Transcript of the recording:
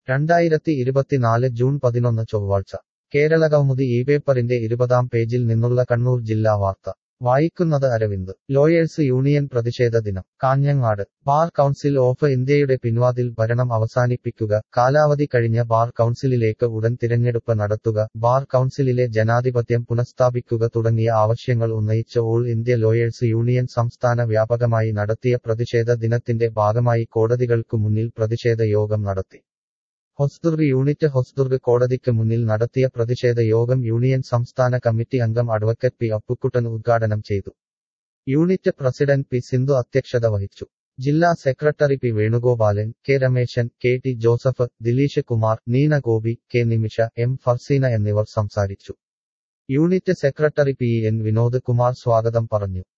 രണ്ടായിരത്തി ഇരുപത്തിനാല് ജൂൺ പതിനൊന്ന് ചൊവ്വാഴ്ച കേരളകൗമുദി ഈ പേപ്പറിന്റെ ഇരുപതാം പേജിൽ നിന്നുള്ള കണ്ണൂർ ജില്ലാ വാർത്ത വായിക്കുന്നത് അരവിന്ദ് ലോയേഴ്സ് യൂണിയൻ പ്രതിഷേധ ദിനം കാഞ്ഞങ്ങാട് ബാർ കൗൺസിൽ ഓഫ് ഇന്ത്യയുടെ പിൻവാതിൽ ഭരണം അവസാനിപ്പിക്കുക കാലാവധി കഴിഞ്ഞ ബാർ കൗൺസിലിലേക്ക് ഉടൻ തിരഞ്ഞെടുപ്പ് നടത്തുക ബാർ കൗൺസിലിലെ ജനാധിപത്യം പുനഃസ്ഥാപിക്കുക തുടങ്ങിയ ആവശ്യങ്ങൾ ഉന്നയിച്ച് ഓൾ ഇന്ത്യ ലോയേഴ്സ് യൂണിയൻ സംസ്ഥാന വ്യാപകമായി നടത്തിയ പ്രതിഷേധ ദിനത്തിന്റെ ഭാഗമായി കോടതികൾക്കു മുന്നിൽ പ്രതിഷേധ യോഗം നടത്തി ഹൊസ്ദുർഗ് യൂണിറ്റ് ഹൊസ്ദുർഗ് കോടതിക്ക് മുന്നിൽ നടത്തിയ പ്രതിഷേധ യോഗം യൂണിയൻ സംസ്ഥാന കമ്മിറ്റി അംഗം അഡ്വക്കറ്റ് പി അപ്പുക്കുട്ടൻ ഉദ്ഘാടനം ചെയ്തു യൂണിറ്റ് പ്രസിഡന്റ് പി സിന്ധു അധ്യക്ഷത വഹിച്ചു ജില്ലാ secretary P Venugopalan K Rameshan K T Joseph Dileesh Kumar Neena Gopi K Nimisha M Farseena എന്നിവർ സംസാരിച്ചു unit secretary P N Vinod Kumar സ്വാഗതം പറഞ്ഞു